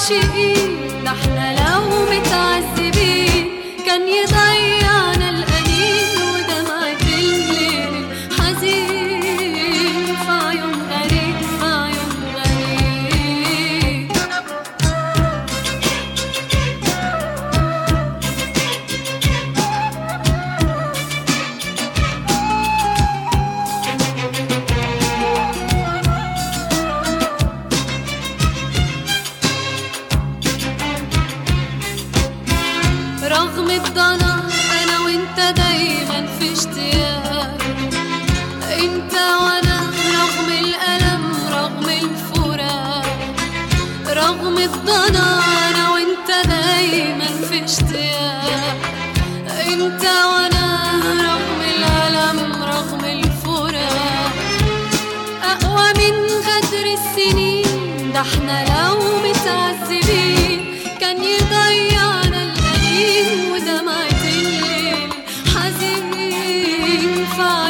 عاشقين ده احنا لو متعذبين كان يضيعنا الأنين ودمعة الليل الحزين في عيون غريب في عيون غريب رغم الضنا انا وانت دايما في اشتياق انت وانا رغم الالم رغم الفراق رغم الضنا انا وانت دايما في اشتياق انت وانا رغم الالم رغم الفراق أقوى من غدر السنين ده احنا لو متعذبين كان يضيعنا الأنين ودمعة الليل حزين في